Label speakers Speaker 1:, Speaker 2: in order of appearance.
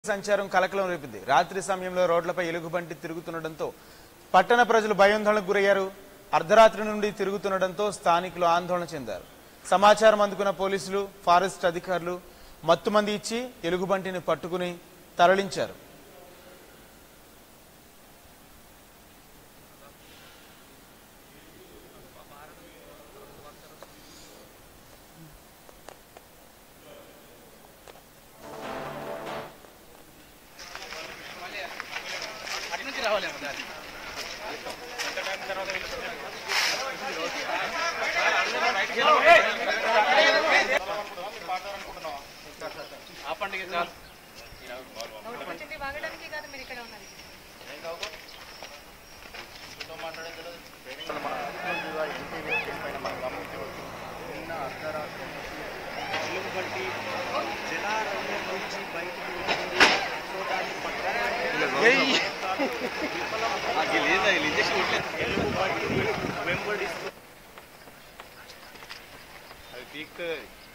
Speaker 1: సంచారం కలకలం రేపింది రాత్రి సమయంలో రోడ్లపై ఎలుగుబంటి తిరుగుతుండటంతో పట్టణ ప్రజలు భయాందోళనకు గురయ్యారు అర్ధరాత్రి నుండి తిరుగుతుండటంతో స్థానికులు ఆందోళన చెందారు సమాచారం అందుకున్న పోలీసులు ఫారెస్ట్ అధికారులు మత్తుమంది ఇచ్చి ఎలుగుబంటిని పట్టుకుని తరలించారు
Speaker 2: అటు నుంచి రావాలేమో దారి ఆ పండుగ చాలు
Speaker 3: వచ్చింది వాగడానికి కాదు మీరు ఇక్కడ ఉన్నది
Speaker 2: అది పీక్